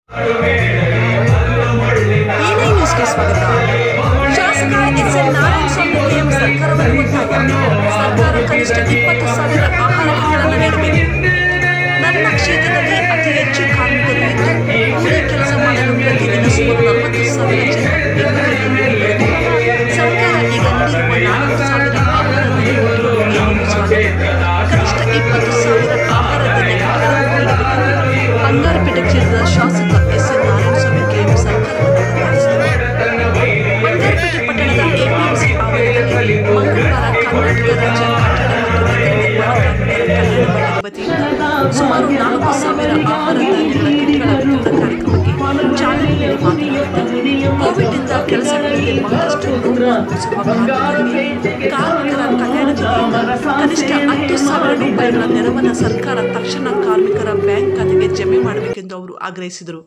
ಏನೇ ನ್ಯೂಸ್ಗೆ ಸ್ವಾಗತ ಶಾಸಕ ಎಸ್ ಎನ್ ನಾರಾಯಣಸ್ವಾಮಿ ಪಿಎಂ ಸರ್ಕಾರವನ್ನು ಒತ್ತಾಯ ಸರ್ಕಾರ ಕನಿಷ್ಠ ಇಪ್ಪತ್ತು ಸಾವಿರ ಆಹಾರ ಕಿಟ್ಗಳನ್ನು ನೀಡಬೇಕು ನನ್ನ ಕ್ಷೇತ್ರದಲ್ಲಿ ಅತಿ ಹೆಚ್ಚು ಕಾರ್ಮಿಕರು ಇದ್ದು ಕೂಲಿ ಕೆಲಸ ಮಾಡಲು ಪ್ರತಿದಿನ ಸುಮಾರು ನಲವತ್ತು ಸಾವಿರ ಜನ ಬೆಂಗಳೂರಿನಲ್ಲಿ ಬರುತ್ತಾರೆ. ಸರ್ಕಾರ ಈಗ ನೀಡಿರುವ ನಾಲ್ಕು ಸಾವಿರ ಆಹಾರ ಧಾನ್ಯಗಳನ್ನು ಸ್ವಾಗತ ಕನಿಷ್ಠ ಇಪ್ಪತ್ತು ಸಾವಿರ ಆಹಾರ ಧಾನ್ಯಗಳನ್ನು ನೀಡಬೇಕು ಬಂಗಾರಪೇಟೆ ಕ್ಷೇತ್ರದ ಶಾಸಕ ಎಸ್ ಎನ್ ನಾರಾಯಣಸ್ವಾಮಿ ಪಿಎಂ ಸರ್ಕಾರವನ್ನು ಒತ್ತಾಯಿಸಿದರು ಬಂಗಾರಪೇಟೆ ಪಟ್ಟಣದ ಎಪಿಎಂಸಿ ಆವರಣದಲ್ಲಿ ಮಂಗಳವಾರ ಕರ್ನಾಟಕ ರಾಜ್ಯ ಕಟ್ಟಡ ಮತ್ತು ಇತರ ನಿರ್ಮಾಣ ಕಾರ್ಮಿಕರ ಕಲ್ಯಾಣ ಮಂಡಳಿ ವತಿಯಿಂದ ಸುಮಾರು ನಾಲ್ಕು ಸಾವಿರ ಆಹಾರ ಧಾನ್ಯಗಳ ಕಿಟ್ಗಳ ವಿತರಣಾ ಕಾರ್ಯಕ್ರಮಕ್ಕೆ ಚಾಲನೆ ನೀಡಿ ಮಾತನಾಡಿದರು ಕೋವಿಡ್ನಿಂದ ಕೆಲಸಗಳಿಗೆ ಬಹಳಷ್ಟು ನೋವು ಅನುಭವಿಸುವ ಕಾರ್ಮಿಕರಿಗೆ ಕಾರ್ಮಿಕರ ಕಲ್ಯಾಣದಿಂದ ಕನಿಷ್ಠ ಹತ್ತು ಸಾವಿರ ರೂಪಾಯಿಗಳ ನೆರವನ್ನು ಸರ್ಕಾರ ತಕ್ಷಣ ಕಾರ್ಮಿಕರ ಬ್ಯಾಂಕ್ ಖಾತೆಗೆ ಜಮೆ ಮಾಡಬೇಕೆಂದು ಅವರು ಆಗ್ರಹಿಸಿದರು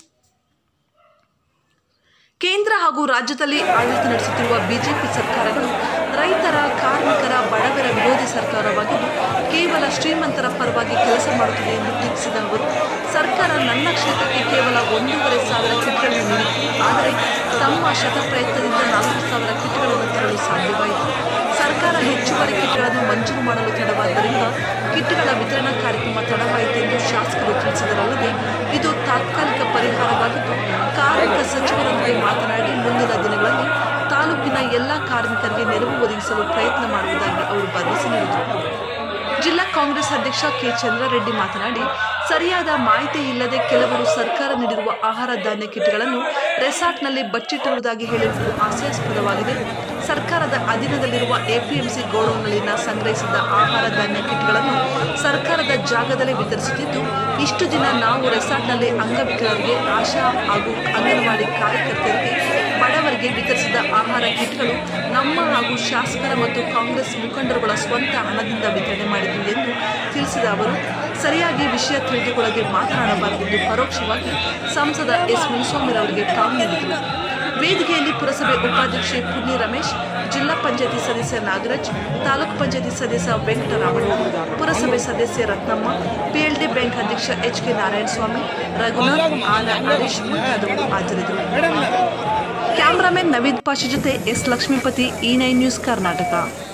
ಕೇಂದ್ರ ಹಾಗೂ ರಾಜ್ಯದಲ್ಲಿ ಆಡಳಿತ ನಡೆಸುತ್ತಿರುವ ಬಿಜೆಪಿ ಸರ್ಕಾರಗಳು ರೈತರ ಕಾರ್ಮಿಕರ ಬಡವರ ವಿರೋಧಿ ಸರ್ಕಾರವಾಗಿದ್ದು ಕೇವಲ ಶ್ರೀಮಂತರ ಪರವಾಗಿ ಕೆಲಸ ಮಾಡುತ್ತಿದೆ ಎಂದು ಟೀಕಿಸಿದ ಅವರು ಸರ್ಕಾರ ನನ್ನ ಕ್ಷೇತ್ರಕ್ಕೆ ಕೇವಲ ಒಂದೂವರೆ ಸಾವಿರ ಕಿಟ್ಗಳನ್ನು ನೀಡಿತು ಆದರೆ ತಮ್ಮ ಶತಪ್ರಯತ್ನದಿಂದ ನಾಲ್ಕು ಸಾವಿರ ಕಿಟ್ಗಳನ್ನು ತರಲು ಸಾಧ್ಯವಾಯಿತು ಸರ್ಕಾರ ಹೆಚ್ಚುವರಿ ಕಿಟ್ಗಳನ್ನು ಮಂಜೂರು ಮಾಡಲು ತಡವಾದ್ದರಿಂದ ಕಿಟ್ಗಳ ವಿತರಣಾ ಕಾರ್ಯಕ್ರಮ ತಡವಾಯಿತೆಂದು ಶಾಸಕರು ತಿಳಿಸಿದರಲ್ಲದೆ ಇದು ತಾತ್ಕಾಲಿಕ ಪರಿಹಾರವಾಗಿದ್ದು ಕಾರ್ಮಿಕ ಸಚಿವರೊಂದಿಗೆ ಮಾತನಾಡಿ ಮುಂದಿನ ದಿನಗಳಲ್ಲಿ ತಾಲೂಕಿನ ಎಲ್ಲ ಕಾರ್ಮಿಕರಿಗೆ ನೆರವು ಒದಗಿಸಲು ಪ್ರಯತ್ನ ಮಾಡುವುದಾಗಿ ಅವರು ಭರವಸೆ ನೀಡಿದರು ಜಿಲ್ಲಾ ಕಾಂಗ್ರೆಸ್ ಅಧ್ಯಕ್ಷ ಕೆ ಚಂದ್ರಾರೆಡ್ಡಿ ಮಾತನಾಡಿ ಸರಿಯಾದ ಮಾಹಿತಿ ಇಲ್ಲದೆ ಕೆಲವರು ಸರ್ಕಾರ ನೀಡಿರುವ ಆಹಾರ ಧಾನ್ಯ ಕಿಟ್ಗಳನ್ನು ರೆಸಾರ್ಟ್ನಲ್ಲಿ ಬಚ್ಚಿಟ್ಟಿರುವುದಾಗಿ ಹೇಳಿರುವುದು ಹಾಸ್ಯಾಸ್ಪದವಾಗಿದೆ ಸರ್ಕಾರದ ಅಧೀನದಲ್ಲಿರುವ ಎಪಿಎಂಸಿ ಗೋಡೌನ್ನಲ್ಲಿನ ಸಂಗ್ರಹಿಸಿದ ಆಹಾರ ಧಾನ್ಯ ಕಿಟ್ಗಳನ್ನು ಸರ್ಕಾರದ ಜಾಗದಲ್ಲೇ ವಿತರಿಸುತ್ತಿದ್ದು ಇಷ್ಟು ದಿನ ನಾವು ರೆಸಾರ್ಟ್ನಲ್ಲಿ ಅಂಗವಿಕಲರಿಗೆ ಆಶಾ ಹಾಗೂ ಅಂಗನವಾಡಿ ಕಾರ್ಯಕರ್ತರಿಗೆ ಬಡವರಿಗೆ ವಿತರಿಸಿದ ಆಹಾರ ಕಿಟ್ಗಳು ನಮ್ಮ ಹಾಗೂ ಶಾಸಕರ ಮತ್ತು ಕಾಂಗ್ರೆಸ್ ಮುಖಂಡರುಗಳ ಸ್ವಂತ ಹಣದಿಂದ ವಿತರಣೆ ಮಾಡಿದ್ದು ಎಂದು ತಿಳಿಸಿದ ಅವರು ಸರಿಯಾಗಿ ವಿಷಯ ತಿಳಿದುಕೊಳ್ಳದೆ ಮಾತನಾಡಬಾರದೆಂದು ಪರೋಕ್ಷವಾಗಿ ಸಂಸದ ಎಸ್ ಮುನಿಸ್ವಾಮಿರವರಿಗೆ ಟಾಂಗ್ ನೀಡಿದರು ವೇದಿಕೆಯಲ್ಲಿ ಪುರಸಭೆ ಉಪಾಧ್ಯಕ್ಷೆ ಪುಣ್ಯ ರಮೇಶ್ ಜಿಲ್ಲಾ ಪಂಚಾಯತಿ ಸದಸ್ಯ ನಾಗರಾಜ್ ತಾಲೂಕು ಪಂಚಾಯತಿ ಸದಸ್ಯ ವೆಂಕಟರಾಮಣ್ಣ ಪುರಸಭೆ ಸದಸ್ಯ ರತ್ನಮ್ಮ ಪಿಎಲ್ಡಿ ಬ್ಯಾಂಕ್ ಅಧ್ಯಕ್ಷ ಎಚ್ ಕೆ ನಾರಾಯಣಸ್ವಾಮಿ ರಘುನಾಥ್ ಆನ ಹರೀಶ್ ಮುಂತಾದವರು ಹಾಜರಿದ್ದರು ಕ್ಯಾಮರಾಮನ್ ನವೀದ್ ಪಾಷಿ ಜೊತೆ S Lakshmipathi E nine news Karnataka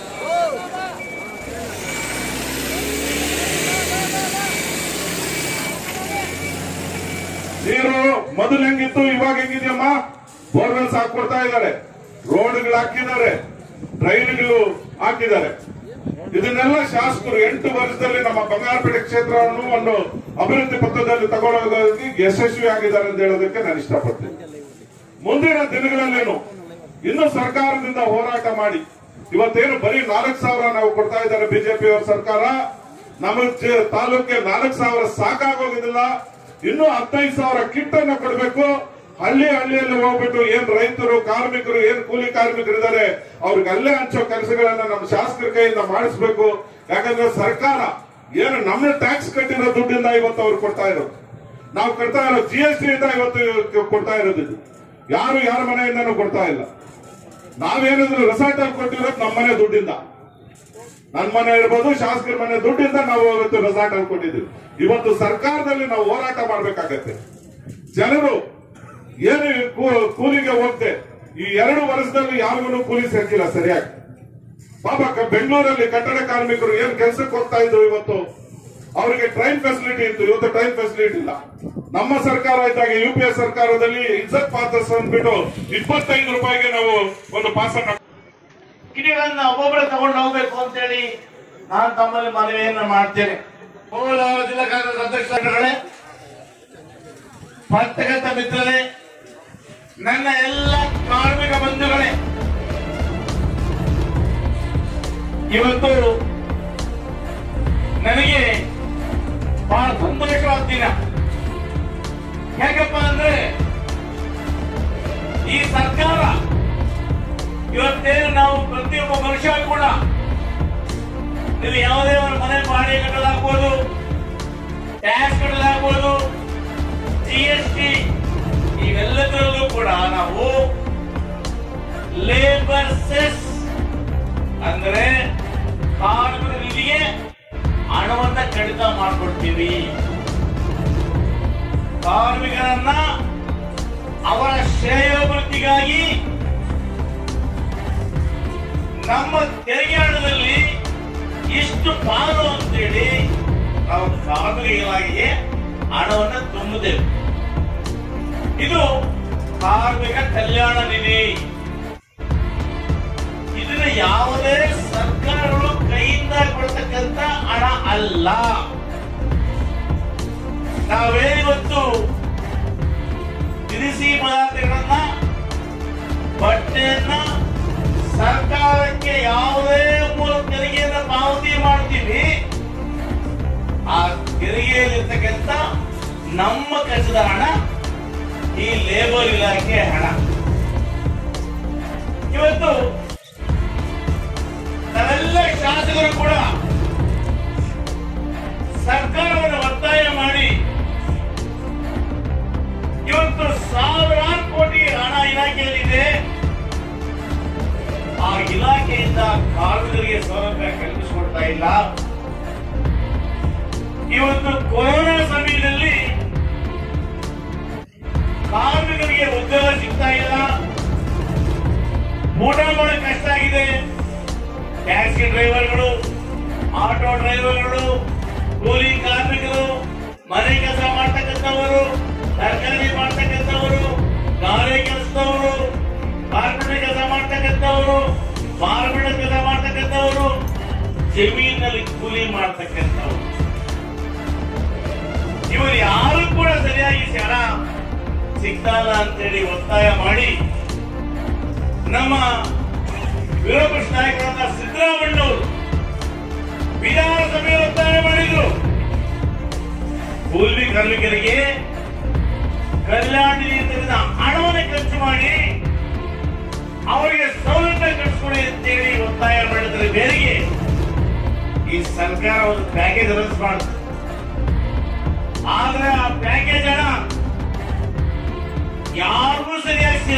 ನೀರು ಮೊದಲು ಹೆಂಗಿತ್ತು ಇವಾಗ ಹೆಂಗಿದೆಯಮ್ಮ ಬೋರ್ವೆಲ್ಸ್ ಹಾಕೊಡ್ತಾ ಇದ್ದಾರೆ ರೋಡ್ಗಳು ಹಾಕಿದ್ದಾರೆ ಡ್ರೈನ್ಗಳು ಹಾಕಿದ್ದಾರೆ ಇದನ್ನೆಲ್ಲ ಶಾಸಕರು ಎಂಟು ವರ್ಷದಲ್ಲಿ ನಮ್ಮ ಬಂಗಾರಪೇಟೆ ಕ್ಷೇತ್ರವನ್ನು ಒಂದು ಅಭಿವೃದ್ಧಿ ಪಥದಲ್ಲಿ ತಗೊಳ್ಳೋದಕ್ಕೆ ಯಶಸ್ವಿ ಆಗಿದ್ದಾರೆ ಅಂತ ಹೇಳೋದಕ್ಕೆ ನಾನು ಇಷ್ಟಪಡ್ತೀನಿ ಮುಂದಿನ ದಿನಗಳಲ್ಲೇನು ಇನ್ನು ಸರ್ಕಾರದಿಂದ ಹೋರಾಟ ಮಾಡಿ ಇವತ್ತೇನು ಬರೀ ನಾಲ್ಕು ಸಾವಿರ ನಾವು ಕೊಡ್ತಾ ಇದ್ದಾರೆ ಬಿಜೆಪಿ ಅವರ ಸರ್ಕಾರ ನಮ್ಮ ಜ- ತಾಲೂಕಿಗೆ ನಾಲ್ಕು ಸಾವಿರ ಸಾಕಾಗೋದಿಲ್ಲ ಇನ್ನು ಹದಿನೈದು ಸಾವಿರ ಕಿಟ್ ಅನ್ನು ಕೊಡಬೇಕು ಹಳ್ಳಿ ಹಳ್ಳಿಯಲ್ಲಿ ಹೋಗ್ಬಿಟ್ಟು ಏನ್ ರೈತರು ಕಾರ್ಮಿಕರು ಏನ್ ಕೂಲಿ ಕಾರ್ಮಿಕರು ಇದ್ದಾರೆ ಅವ್ರಿಗೆ ಅಲ್ಲೇ ಹಂಚೋ ಕೆಲಸಗಳನ್ನ ನಮ್ಮ ಶಾಸಕರ ಕೈಯಿಂದ ಮಾಡಿಸ್ಬೇಕು ಯಾಕಂದ್ರೆ ಸರ್ಕಾರ ಏನು ನಮ್ಮ ಟ್ಯಾಕ್ಸ್ ಕಟ್ಟಿರೋ ದುಡ್ಡಿಂದ ಇವತ್ತು ಅವ್ರು ಕೊಡ್ತಾ ಇರೋದು ನಾವು ಕಟ್ತಾ ಇರೋ ಜಿ ಎಸ್ ಟಿ ಇಂದ ಇವತ್ತು ಕೊಡ್ತಾ ಇರೋದು ಇದು ಯಾರು ಯಾರ ಮನೆಯಿಂದನೂ ಕೊಡ್ತಾ ಇಲ್ಲ ನಾವೇನಿದ್ರು ರೆಸಾರ್ಟ್ ಅಲ್ಲಿ ಕೊಟ್ಟಿರೋದು ನಮ್ಮ ಮನೆ ದುಡ್ಡಿಂದ ನನ್ನ ಮನೆ ಇರ್ಬೋದು ಶಾಸಕರ ಮನೆ ದುಡ್ಡಿಂದ ನಾವು ಇವತ್ತು ರೆಸಾರ್ಟ್ ಅಲ್ಲಿ ಕೊಟ್ಟಿದ್ದೀವಿ ಇವತ್ತು ಸರ್ಕಾರದಲ್ಲಿ ನಾವು ಹೋರಾಟ ಮಾಡ್ಬೇಕಾಗತ್ತೆ ಜನರು ಏನು ಈ ಕೂ- ಕೂಲಿಗೆ ಹೋಗ್ತೆ ಈ ಎರಡು ವರ್ಷದಲ್ಲಿ ಯಾರಿಗೂ ಕೂಲಿ ಸಿಕ್ಕಿಲ್ಲ ಸರಿಯಾಗಿ ಪಾಪ ಕ- ಬೆಂಗಳೂರಲ್ಲಿ ಕಟ್ಟಡ ಕಾರ್ಮಿಕರು ಏನ್ ಕೆಲಸಕ್ಕೆ ಹೋಗ್ತಾ ಇದ್ರು ಇವತ್ತು ಅವರಿಗೆ ಟ್ರೈನ್ ಫೆಸಿಲಿಟಿ ಇತ್ತು ಇವತ್ತು ಟ್ರೈನ್ ಫೆಸಿಲಿಟಿ ಇಲ್ಲ ನಮ್ಮ ಸರ್ಕಾರ ಇದ್ದಾಗ ಯು ಪಿ ಎ ಸರ್ಕಾರದಲ್ಲಿ ಇಜ್ಜತ್ ಪಾತ್ರಸ್ ಅಂದ್ಬಿಟ್ಟು ಇಪ್ಪತ್ತೈದು ರೂಪಾಯಿಗೆ ನಾವು ಒಂದು ಪಾಸ್ ಅನ್ನ ಕಿಡಿಗಳನ್ನ ಒಬ್ಬೊಬ್ಬರೇ ತಗೊಂಡು ಹೋಗ್ಬೇಕು ಅಂತೇಳಿ ನಾನು ತಮ್ಮಲ್ಲಿ ಮನವಿಯನ್ನ ಮಾಡ್ತೇನೆ ಕೋಲಾರ ಜಿಲ್ಲಾ ಕಾಂಗ್ರೆಸ್ ಅಧ್ಯಕ್ಷರುಗಳೇ ಪತ್ರಕರ್ತ ಮಿತ್ರರೇ ನನ್ನ ಎಲ್ಲ ಕಾರ್ಮಿಕ ಬಂಧುಗಳೇ ಇವತ್ತು ನನಗೆ ಬಹಳ ಸಂತೋಷವಾದ ದಿನ ಹೇಗಪ್ಪ ಅಂದ್ರೆ ಈ ಸರ್ಕಾರ ಇವತ್ತೇನು ನಾವು ಪ್ರತಿಯೊಬ್ಬ ಮನುಷ್ಯ ಕೂಡ ಇಲ್ಲಿ ಯಾವುದೇ ಒಂದು ಮನೆ ಬಾಡಿಗೆ ಕಟ್ಟಲಾಗ್ಬೋದು ಟ್ಯಾಕ್ಸ್ ಕಟ್ಟಲಾಗ್ಬೋದು ಜಿ ಎಸ್ ಟಿ ಇವೆಲ್ಲದರಲ್ಲೂ ಕೂಡ ನಾವು ಲೇಬರ್ ಸೆಸ್ ಅಂದ್ರೆ ಕಾರ್ಮಿಕ ನಿಧಿಗೆ ಹಣವನ್ನ ಕಡಿತ ಮಾಡ್ಕೊಡ್ತೀವಿ ಕಾರ್ಮಿಕರನ್ನ ನಮ್ಮ ತೆರಿಗೆ ಹಣದಲ್ಲಿ ಇಷ್ಟು ಪಾಲು ಅಂತೇಳಿ ನಾವು ಕಾರ್ಮಿಕರಿಗಾಗಿ ಹಣವನ್ನು ತುಂಬುತ್ತೇವೆ ಇದು ಕಾರ್ಮಿಕ ಕಲ್ಯಾಣ ನಿಧಿ ಇದನ್ನ ಯಾವುದೇ ಸರ್ಕಾರಗಳು ಕೈಯಿಂದ ಕೊಡ್ತಕ್ಕಂತ ಹಣ ಅಲ್ಲ ನಾವೇನಿವತ್ತು ದಿನಸಿ ಪದಾರ್ಥಗಳನ್ನ ಬಟ್ಟೆಯನ್ನ ಸರ್ಕಾರಕ್ಕೆ ಯಾವುದೇ ಮೂಲ ತೆರಿಗೆಯನ್ನು ಪಾವತಿ ಮಾಡ್ತೀವಿ ಆ ತೆರಿಗೆಯಲ್ಲಿರ್ತಕ್ಕಂಥ ನಮ್ಮ ಕಚ್ಚದ ಹಣ ಈ ಲೇಬರ್ ಇಲಾಖೆ ಹಣ ಇವತ್ತು ನಾವೆಲ್ಲ ಶಾಸಕರು ಕೂಡ ಸರ್ಕಾರವನ್ನು ಒತ್ತಾಯ ಮಾಡಿ ಇವತ್ತು ಸಾವಿರಾರು ಕೋಟಿ ಹಣ ಇಲಾಖೆಯಲ್ಲಿದೆ ಆ ಇಲಾಖೆಯಿಂದ ಕಾರ್ಮಿಕರಿಗೆ ಸೌಲಭ್ಯ ಕಲ್ಪಿಸಿಕೊಡ್ತಾ ಇಲ್ಲ ಇವತ್ತು ಕೊರೋನಾ ಸಮಯದಲ್ಲಿ ಕಾರ್ಮಿಕರಿಗೆ ಉದ್ಯೋಗ ಸಿಗ್ತಾ ಇಲ್ಲ ಊಟ ಮಾಡಕ್ ಕಷ್ಟ ಆಗಿದೆ ಟ್ಯಾಕ್ಸಿ ಡ್ರೈವರ್ಗಳು ಆಟೋ ಡ್ರೈವರ್ಗಳು ಕೂಲಿ ಕಾರ್ಮಿಕರು ಮನೆ ಕೆಲಸ ಮಾಡ್ತಕ್ಕಂಥವರು ತರಕಾರಿ ಮಾಡ್ತಕ್ಕಂಥವರು ಗಾರೆ ಕೆಲಸದವರು ಕಾರ್ಪೊರೇಟ್ ಕೆಲಸ ಮಾಡ್ತಕ್ಕಂಥವರು ಮಾರ್ಬಿಡ ಕೆಲಸ ಮಾಡ್ತಕ್ಕಂಥವರು ಜಮೀನಲ್ಲಿ ಕೂಲಿ ಮಾಡ್ತಕ್ಕಂಥವ್ರು ಇವರು ಯಾರು ಕೂಡ ಸರಿಯಾಗಿ ಹಣ ಸಿಗ್ತಾಲ್ಲ ಅಂತೇಳಿ ಒತ್ತಾಯ ಮಾಡಿ ನಮ್ಮ ವಿರೋಧ ಪಕ್ಷ ನಾಯಕರಾದ ಸಿದ್ದರಾಮಣ್ಣವರು ವಿಧಾನಸಭೆ ಒತ್ತಾಯ ಮಾಡಿದ್ರು ಕೂಲಿ ಕಾರ್ಮಿಕರಿಗೆ ಕಲ್ಯಾಣ ನಿಧಿಯಿಂದ ಹಣವನ್ನು ಖರ್ಚು ಮಾಡಿ ಅವರಿಗೆ ಸೌಲಭ್ಯ ಕಟ್ಟಿಸ್ಕೊಡಿ ಅಂತೇಳಿ ಒತ್ತಾಯ ಮಾಡಿದ್ರೆ ಬೇರೆಗೆ ಈ ಸರ್ಕಾರ ಒಂದು ಪ್ಯಾಕೇಜ್ ಅನೌನ್ಸ್ ಮಾಡುತ್ತೆ ಆದ್ರೆ ಆ ಪ್ಯಾಕೇಜ್ ಹಣ ಯಾರಿಗೂ ಸರಿಯಾಗಿ